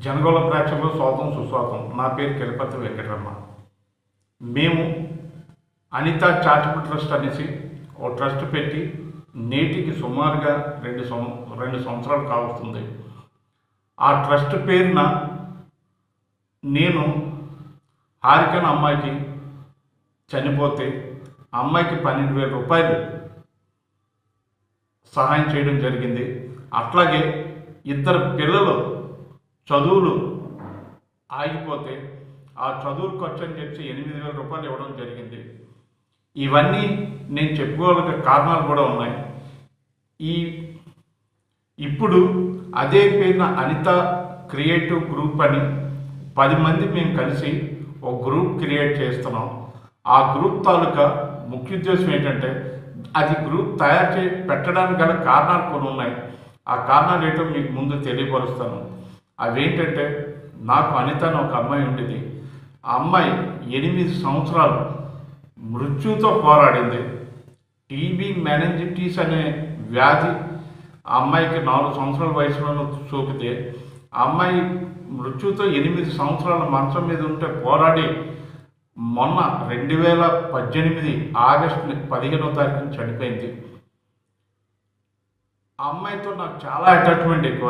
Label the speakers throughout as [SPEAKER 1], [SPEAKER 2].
[SPEAKER 1] జనగోళ ప్రేక్షకులు స్వాగతం సుస్వాగతం నా పేరు కెలపతి వెంకటరమణ మేము అనిత చారిటబుల్ ట్రస్ట్ అనేసి ఓ ట్రస్ట్ పెట్టి నేటికి సుమారుగా రెండు సం రెండు సంవత్సరాలు కావస్తుంది ఆ ట్రస్ట్ పేరున నేను హారికన్ అమ్మాయికి చనిపోతే ఆ అమ్మాయికి పన్నెండు వేల రూపాయలు సహాయం చేయడం జరిగింది అట్లాగే ఇద్దరు పిల్లలు చదువులు ఆగిపోతే ఆ చదువు ఖర్చు అని చెప్పి ఎనిమిది వేల రూపాయలు ఇవ్వడం జరిగింది ఇవన్నీ నేను చెప్పుకోగల కారణాలు కూడా ఉన్నాయి ఈ ఇప్పుడు అదే పేరున అనిత క్రియేటివ్ గ్రూప్ అని పది మంది మేము కలిసి ఒక గ్రూప్ క్రియేట్ చేస్తున్నాం ఆ గ్రూప్ తాలూకా ముఖ్య ఉద్దేశం ఏంటంటే అది గ్రూప్ తయారు చే పెట్టడానికి గల కారణాలు కొన్ని ఉన్నాయి ఆ కారణాలు ఏంటో మీకు ముందు తెలియపరుస్తాను అవేంటంటే నాకు అనిత అని ఒక అమ్మాయి ఉండేది ఆ అమ్మాయి ఎనిమిది సంవత్సరాలు మృత్యుతో పోరాడింది టీబీ మెనంజిటీస్ అనే వ్యాధి ఆ అమ్మాయికి నాలుగు సంవత్సరాల వయసులో సోకితే ఆ అమ్మాయి మృత్యుతో ఎనిమిది సంవత్సరాల మంచం మీద ఉంటే పోరాడి మొన్న రెండు వేల పద్దెనిమిది ఆగస్టు పదిహేనో తారీఖున చనిపోయింది ఆ అమ్మాయితో నాకు చాలా అటాచ్మెంట్ ఎక్కువ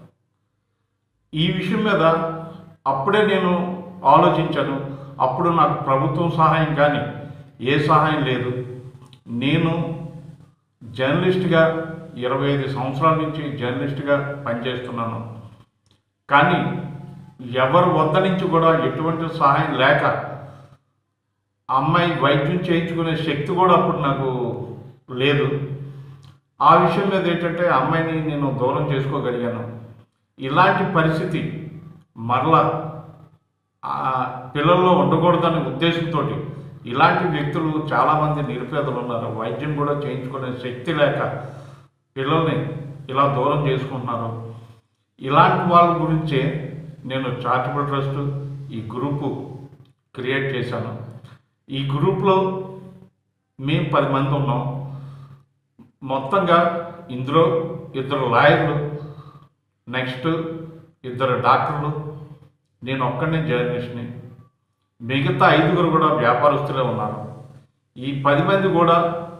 [SPEAKER 1] ఈ విషయం మీద అప్పుడే నేను ఆలోచించాను అప్పుడు నాకు ప్రభుత్వం సహాయం కానీ ఏ సహాయం లేదు నేను జర్నలిస్ట్గా ఇరవై ఐదు సంవత్సరాల నుంచి జర్నలిస్ట్గా పనిచేస్తున్నాను కానీ ఎవరు వద్ద నుంచి కూడా ఎటువంటి సహాయం లేక ఆ అమ్మాయి వైద్యం చేయించుకునే శక్తి కూడా అప్పుడు నాకు లేదు ఆ విషయం మీద ఏంటంటే ఆ అమ్మాయిని నేను దూరం చేసుకోగలిగాను ఇలాంటి పరిస్థితి మరలా ఆ పిల్లల్లో ఉండకూడదనే ఉద్దేశంతో ఇలాంటి వ్యక్తులు చాలామంది నిరుపేదలు ఉన్నారు వైద్యం కూడా చేయించుకునే శక్తి లేక పిల్లల్ని ఇలా దూరం చేసుకుంటున్నారు ఇలాంటి వాళ్ళ గురించే నేను చారిటబుల్ ట్రస్ట్ ఈ గ్రూపు క్రియేట్ చేశాను ఈ గ్రూప్లో మేము పది మంది ఉన్నాం మొత్తంగా ఇందులో ఇద్దరు లాయర్లు నెక్స్ట్ ఇద్దరు డాక్టర్లు నేను ఒక్కడనే జర్నలిస్ట్ని మిగతా ఐదుగురు కూడా వ్యాపారస్తులే ఉన్నారు ఈ పది మంది కూడా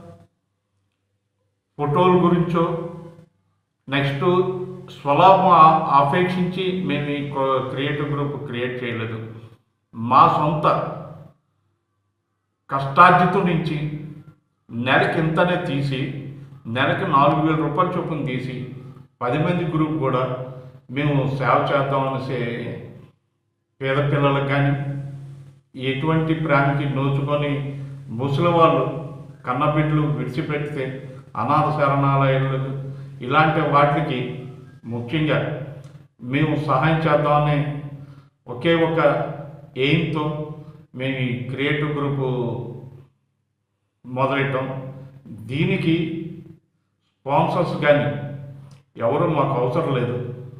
[SPEAKER 1] ఫోటోల గురించో నెక్స్ట్ స్వలాభం ఆ- ఆపేక్షించి మేము ఈ క్రో- క్రియేటివ్ గ్రూప్ క్రియేట్ చేయలేదు మా సొంత కష్టార్జితం నుంచి నెలకి ఇంతనే తీసి నెలకి నాలుగు వేల రూపాయల చొప్పున తీసి పది మంది గ్రూప్ కూడా మేము సేవ చేద్దాం అనేసి పేద పిల్లలకు కానీ ఎటువంటి ప్రేమకి నోచుకొని ముసలి వాళ్ళు కన్నబిడ్డలు విడిచిపెడితే అనాథ శరణాలయాలు ఇలాంటి వాటికి ముఖ్యంగా మేము సహాయం చేద్దామని ఒకే ఒక ఎయిమ్తో మేము ఈ క్రియేటివ్ గ్రూపు మొదలెట్టాం దీనికి స్పాన్సర్స్ కానీ ఎవరు మాకు అవసరం లేదు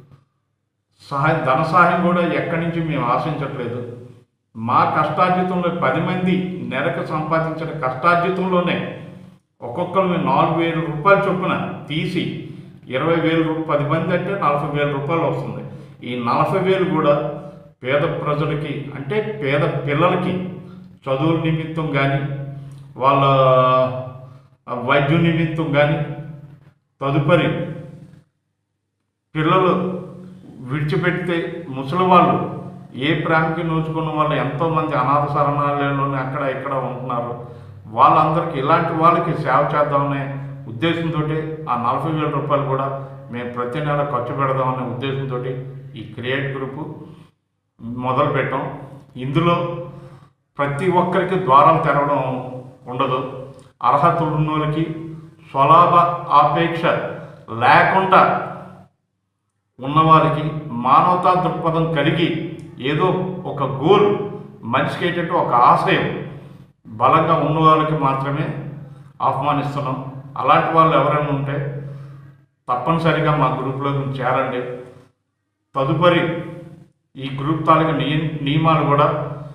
[SPEAKER 1] సహాయం ధన సహాయం కూడా ఎక్కడి నుంచి మేము ఆశించట్లేదు మా కష్టార్జితంలో పది మంది నెలకు సంపాదించిన కష్టార్జితంలోనే ఒక్కొక్కరు మేము నాలుగు వేల రూపాయల చొప్పున తీసి ఇరవై వేలు రూ- పది మంది అంటే నలభై వేల రూపాయలు వస్తుంది ఈ నలభై వేలు కూడా పేద ప్రజలకి అంటే పేద పిల్లలకి చదువుల నిమిత్తం కానీ వాళ్ళ వైద్యం నిమిత్తం కానీ తదుపరి పిల్లలు విడిచిపెడితే ముసలి వాళ్ళు ఏ ప్రేమకి నోచుకున్న వాళ్ళు ఎంతోమంది అనాథ శరణాలయంలోనే అక్కడ ఇక్కడ ఉంటున్నారు వాళ్ళందరికీ ఇలాంటి వాళ్ళకి సేవ చేద్దామనే ఉద్దేశంతో ఆ నలభై వేల రూపాయలు కూడా మేము ప్రతి నెల ఖర్చు పెడదామనే ఉద్దేశంతో ఈ క్రియేట్ గ్రూపు మొదలు పెట్టాం ఇందులో ప్రతి ఒక్కరికి ద్వారాలు తెరవడం ఉండదు అర్హత ఉన్న వాళ్ళకి స్వలాభ ఆపేక్ష లేకుండా ఉన్నవారికి మానవతా దృక్పథం కలిగి ఏదో ఒక గోల్ మనిషికి ఏంటంటే ఒక ఆశయం బలంగా ఉన్న వాళ్ళకి మాత్రమే ఆహ్వానిస్తున్నాం అలాంటి వాళ్ళు ఎవరైనా ఉంటే తప్పనిసరిగా మా గ్రూప్లోకి చేరండి తదుపరి ఈ గ్రూప్ తాలూకా నియ నియమాలు కూడా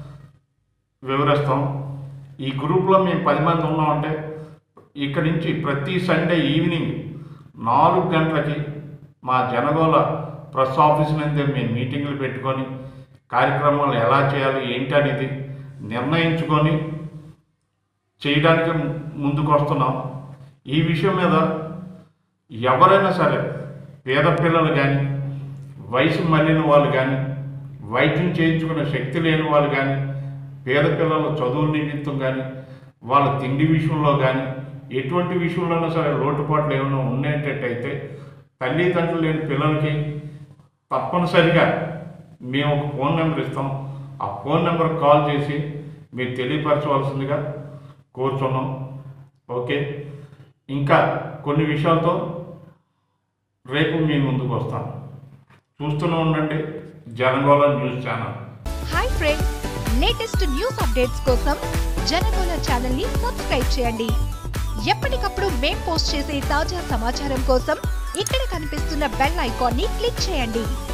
[SPEAKER 1] వివరిస్తాం ఈ గ్రూప్లో మేము పది మంది ఉన్నామంటే ఇక్కడి నుంచి ప్రతి సండే ఈవినింగ్ నాలుగు గంటలకి మా జనగోళ ప్రెస్ ఆఫీస్ నుండి మేము మీటింగులు పెట్టుకొని కార్యక్రమాలు ఎలా చేయాలి ఏంటి అనేది నిర్ణయించుకొని చేయడానికి ము- ముందుకు వస్తున్నాం ఈ విషయం మీద ఎవరైనా సరే పేద పిల్లలు కానీ వయసు మళ్ళిన వాళ్ళు కానీ వైద్యం చేయించుకునే శక్తి లేని వాళ్ళు కానీ పేద పిల్లల చదువుల నిమిత్తం కానీ వాళ్ళ తిండి విషయంలో కానీ ఎటువంటి విషయంలోనైనా సరే లోటుపాట్లు ఏమైనా ఉండేటట్టయితే తల్లిదండ్రులు లేని పిల్లలకి తప్పనిసరిగా మేము ఒక ఫోన్ నెంబర్ ఇస్తాం ఆ ఫోన్ నెంబర్ కాల్ చేసి మీరు తెలియపరచవలసిందిగా కోరుచున్నాం ఓకే ఇంకా కొన్ని విషయాలతో రేపు మీ ముందుకు వస్తాం చూస్తూనే ఉండండి Janagola news channel
[SPEAKER 2] hi friends latest news updates కోసం జనగోళ ఛానల్ ని సబ్స్క్రైబ్ చేయండి ఎప్పటికప్పుడు మేం పోస్ట్ చేసే తాజా సమాచారం కోసం ఇక్కడ కనిపిస్తున్న బెల్ ఐకాన్ ని క్లిక్ చేయండి